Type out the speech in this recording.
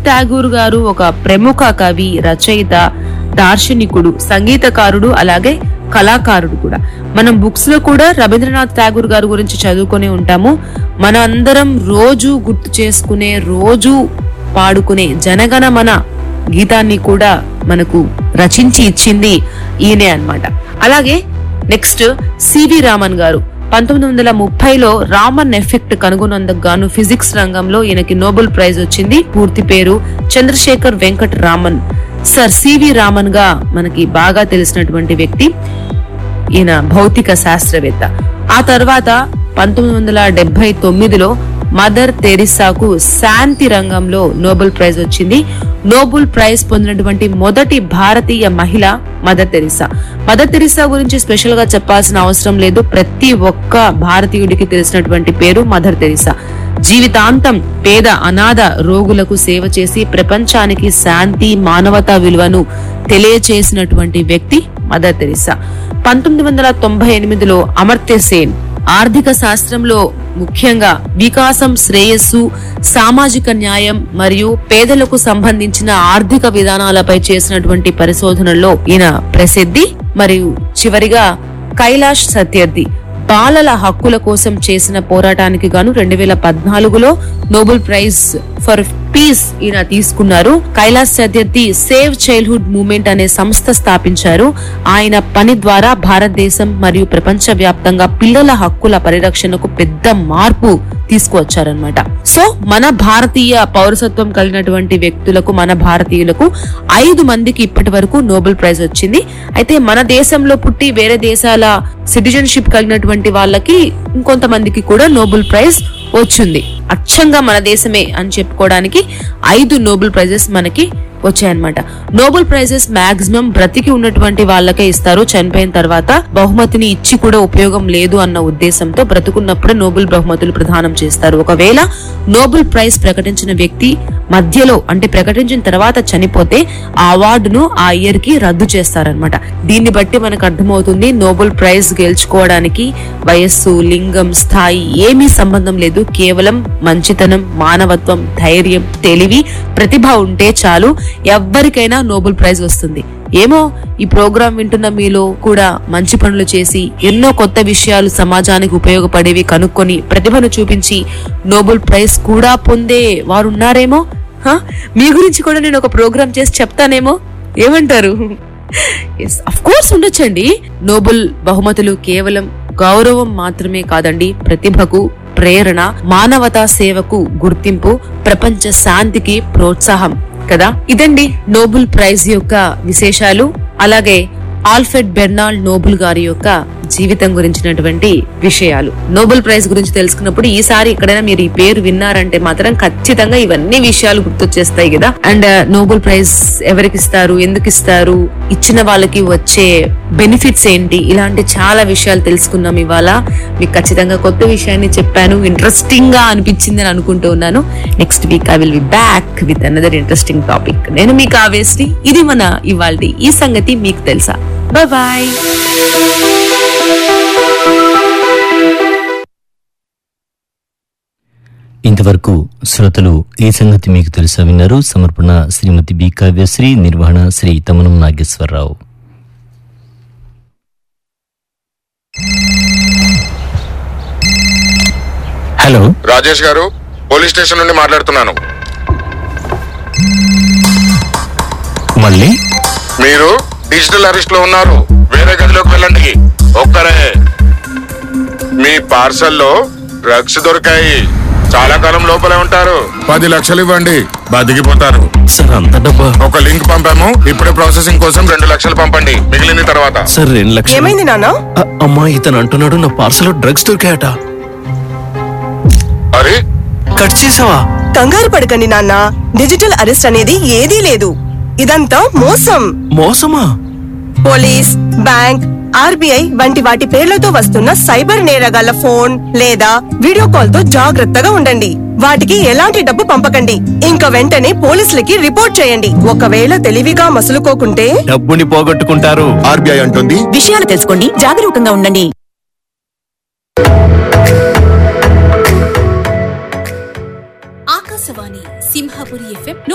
ఠాగూర్ గారు ఒక ప్రముఖ కవి రచయిత దార్శనికుడు సంగీతకారుడు అలాగే కళాకారుడు కూడా మనం బుక్స్ లో కూడా రవీంద్రనాథ్ ఠాగూర్ గారి గురించి చదువుకొని ఉంటాము మన అందరం రోజు గుర్తు చేసుకునే రోజు పాడుకునే జనగణమన గీతాన్ని కూడా మనకు రచించి ఇచ్చింది ఈయనే అన్నమాట అలాగే నెక్స్ట్ సివి రామన్ గారు పంతొమ్మిది వందల ముప్పైలో రామన్ ఎఫెక్ట్ కనుగొన్నందుకు గాను ఫిజిక్స్ రంగంలో ఈయనకి నోబెల్ ప్రైజ్ వచ్చింది పూర్తి పేరు చంద్రశేఖర్ వెంకట్ రామన్ సార్ సివి రామన్ గా మనకి బాగా తెలిసినటువంటి వ్యక్తి ఈయన భౌతిక శాస్త్రవేత్త ఆ తర్వాత పంతొమ్మిది వందల డెబ్బై తొమ్మిదిలో మదర్ తెరిసాకు శాంతి రంగంలో నోబెల్ ప్రైజ్ వచ్చింది నోబెల్ ప్రైజ్ పొందినటువంటి మొదటి భారతీయ మహిళ మదర్ తెరిసా మదర్ తెరిసా గురించి స్పెషల్ గా చెప్పాల్సిన అవసరం లేదు ప్రతి ఒక్క భారతీయుడికి తెలిసినటువంటి పేరు మదర్ తెరిసా జీవితాంతం పేద అనాథ రోగులకు సేవ చేసి ప్రపంచానికి శాంతి మానవతా విలువను తెలియచేసినటువంటి వ్యక్తి మదర్ తెరిసా పంతొమ్మిది వందల తొంభై ఎనిమిదిలో అమర్త్య సేన్ ఆర్థిక శాస్త్రంలో ముఖ్యంగా వికాసం శ్రేయస్సు సామాజిక న్యాయం మరియు పేదలకు సంబంధించిన ఆర్థిక విధానాలపై చేసినటువంటి పరిశోధనల్లో ఈయన ప్రసిద్ధి మరియు చివరిగా కైలాష్ సత్యర్థి బాలల హక్కుల కోసం చేసిన పోరాటానికి గాను రెండు వేల పద్నాలుగులో నోబెల్ ప్రైజ్ ఫర్ పీస్ ఈయన తీసుకున్నారు Kailash Satyarthi save childhood movement అనే సంస్థ స్థాపించారు ఆయన పని ద్వారా భారతదేశం మరియు ప్రపంచ వ్యాప్తంగా పిల్లల హక్కుల పరిరక్షణకు పెద్ద మార్పు తీసుకువచ్చారనమాట సో మన భారతీయ పౌరసత్వం కలిగినటువంటి వ్యక్తులకు మన భారతీయులకు ఐదు మందికి ఇప్పటి వరకు నోబెల్ ప్రైజ్ వచ్చింది అయితే మన దేశంలో పుట్టి వేరే దేశాల సిటిజన్షిప్ కలిగినటువంటి వాళ్ళకి ఇంకొంతమందికి కూడా నోబెల్ ప్రైజ్ వచ్చింది అచ్చంగా మన దేశమే అని చెప్పుకోవడానికి ఐదు నోబెల్ ప్రైజెస్ మనకి వచ్చాయన్నమాట నోబెల్ ప్రైజెస్ మాక్సిమం బ్రతికి ఉన్నటువంటి వాళ్ళకే ఇస్తారు చనిపోయిన తర్వాత బహుమతిని ఇచ్చి కూడా ఉపయోగం లేదు అన్న ఉద్దేశంతో బ్రతుకున్నప్పుడు నోబెల్ బహుమతులు ప్రదానం చేస్తారు ఒకవేళ నోబెల్ ప్రైజ్ ప్రకటించిన వ్యక్తి మధ్యలో అంటే ప్రకటించిన తర్వాత చనిపోతే ఆ అవార్డును ఆ ఇయర్ కి రద్దు చేస్తారనమాట దీన్ని బట్టి మనకు అర్థమవుతుంది నోబెల్ ప్రైజ్ గెలుచుకోవడానికి వయస్సు లింగం స్థాయి ఏమీ సంబంధం లేదు కేవలం మంచితనం మానవత్వం ధైర్యం తెలివి ప్రతిభ ఉంటే చాలు ఎవ్వరికైనా నోబెల్ ప్రైజ్ వస్తుంది ఏమో ఈ ప్రోగ్రాం వింటున్న మీలో కూడా మంచి పనులు చేసి ఎన్నో కొత్త విషయాలు సమాజానికి ఉపయోగపడేవి కనుక్కొని ప్రతిభను చూపించి నోబెల్ ప్రైజ్ కూడా పొందే వారు ఉన్నారేమో హా? మీ గురించి కూడా నేను ఒక ప్రోగ్రాం చేసి చెప్తానేమో ఏమంటారు ఎస్ అఫ్ కోర్స్ ఉండొచ్చండి నోబెల్ బహుమతులు కేవలం గౌరవం మాత్రమే కాదండి ప్రతిభకు ప్రేరణ మానవతా సేవకు గుర్తింపు ప్రపంచ శాంతికి ప్రోత్సాహం కదా ఇదండి నోబెల్ ప్రైజ్ యొక్క విశేషాలు అలాగే ఆల్ఫ్రెడ్ బెర్నాల్డ్ నోబెల్ గారి యొక్క జీవితం గురించినటువంటి విషయాలు నోబెల్ ప్రైజ్ గురించి తెలుసుకున్నప్పుడు ఈసారి ఎక్కడైనా మీరు ఈ పేరు విన్నారంటే మాత్రం ఖచ్చితంగా ఇవన్నీ విషయాలు గుర్తొచ్చేస్తాయి కదా అండ్ నోబెల్ ప్రైజ్ ఎవరికి ఇస్తారు ఎందుకు ఇస్తారు ఇచ్చిన వాళ్ళకి వచ్చే బెనిఫిట్స్ ఏంటి ఇలాంటి చాలా విషయాలు తెలుసుకున్నాం ఇవాళ మీకు ఖచ్చితంగా కొత్త విషయాన్ని చెప్పాను ఇంట్రెస్టింగ్ గా అనిపించింది అని అనుకుంటూ ఉన్నాను next week I will be back with another interesting topic నేను మీకు ఆవేశ్ని ఇది మన ఇవాళ ఈ సంగతి మీకు తెలుసా బాయ్ బాయ్ ఇంతవరకు శ్రోతలు ఈ సంగతి మీకు తెలుసా విన్నారు సమర్పణ శ్రీమతి బి కావ్యశ్రీ నిర్వహణ Sri Thamanam Nageswararao hello Rajesh garu police station నుండి మాట్లాడుతున్నాను మళ్ళీ మీరు డిజిటల్ అరెస్ట్ లో ఉన్నారు వేరే గదిలోకి వెళ్ళండి ఒక్కరే మీ పార్సల్లో డ్రగ్స్ దొరికాయి చాలా కాలం లోపలే ఉంటారు పది లక్షలు ఇవ్వండి బతికిపోతారు సార్ అంత డబ్బా ఒక లింక్ పంపాము ఇప్పుడే ప్రాసెసింగ్ కోసం రెండు లక్షలు పంపండి మిగిలింది తర్వాత సార్ రెండు లక్షలు ఏమైంది నాన్న అ- అమ్మా ఇతను అంటున్నాడు నా పార్సల్ డ్రగ్స్ దొరికాయట అరే కట్ చేసావా కంగారు పడకండి నాన్న డిజిటల్ అరెస్ట్ అనేది ఏదీ లేదు ఇదంతా మోసం మోసమా పోలీస్ బ్యాంక్ ఆర్బీఐ వంటి వాటి పేర్లతో వస్తున్న సైబర్ నేరగాళ్ల ఫోన్ లేదా వీడియో కాల్ తో జాగ్రత్తగా ఉండండి వాటికి ఎలాంటి డబ్బు పంపకండి ఇంకా వెంటనే పోలీసులకి రిపోర్ట్ చేయండి ఒకవేళ తెలివిగా మసులుకోకుంటే డబ్బుని పోగొట్టుకుంటారు ఆర్బీఐ అంటుంది విషయాలు తెలుసుకోండి జాగరూకంగా ఉండండి ఆకాశవాణి సింహాపురి ఎఫ్ఎం